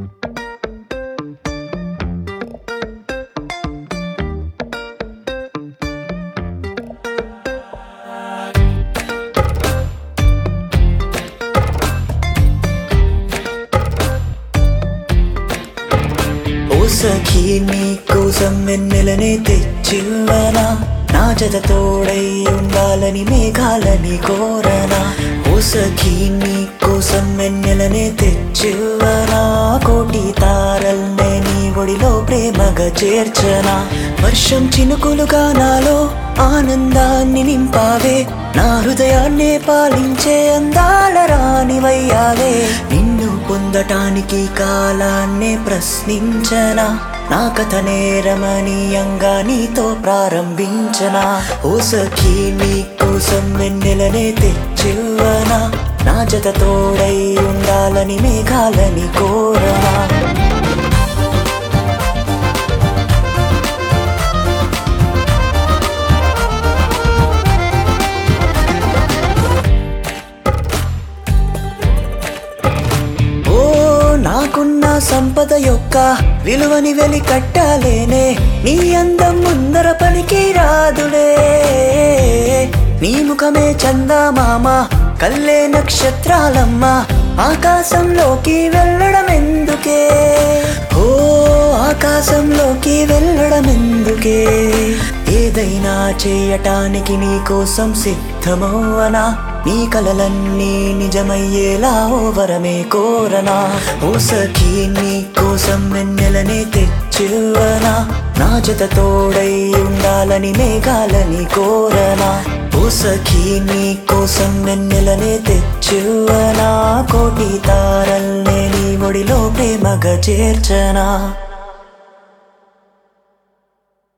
ఓ సఖీ నీకోసం వెన్నెలనే తెచ్చివ్వనా నా జత తోడై ఉండాలని మేఘాలని కోరనా ఓ సఖీ నీకోసం వెన్నెలనే తెచ్చివ్వనా కోటి తారల్నే నీ ఒడిలో ప్రేమగా చేర్చనా వర్షం చినుకులుగా నాలో ఆనందాన్ని నింపావే నా హృదయాన్నే పాలించే అందాల రానివయ్యావే నిన్ను పొందటానికి కాలాన్నే ప్రశ్నించనా నా కథ నేరమనీయంగా నీతో ప్రారంభించనా ఓ సఖీ నీకోసం వెన్నెలనే తెచ్చివ్వనా నా జత తోడై ఉండాలని మేఘాలని కోరనా ఓ నాకున్న సంపద యొక్క విలువని వెలి కట్టాలేనే నీ అందం ముందర పనికి రాదులే నీ ముఖమే చందామామ కల్లే నక్షత్రాలమ్మ ఆకాశంలోకి వెళ్ళడం ఎందుకే ఓ ఆకాశంలోకి వెళ్ళడం ఎందుకే ఏదైనా చేయటానికి నీ కోసం సిద్ధమవనా నీ కలలన్నీ నిజమయ్యేలా ఓ వరమే కోరనా ఓ సఖీ నీ కోసం వెన్నెలనే తెచ్చివ్వనా నా జత తోడై ఉండాలని మేఘాలని కోరనా ఓ సఖీ నీ కోసం వెన్నెలనే తెచ్చివ్వనా కోటి తారల్నే నీ ఒడిలో ప్రేమగా చేర్చనా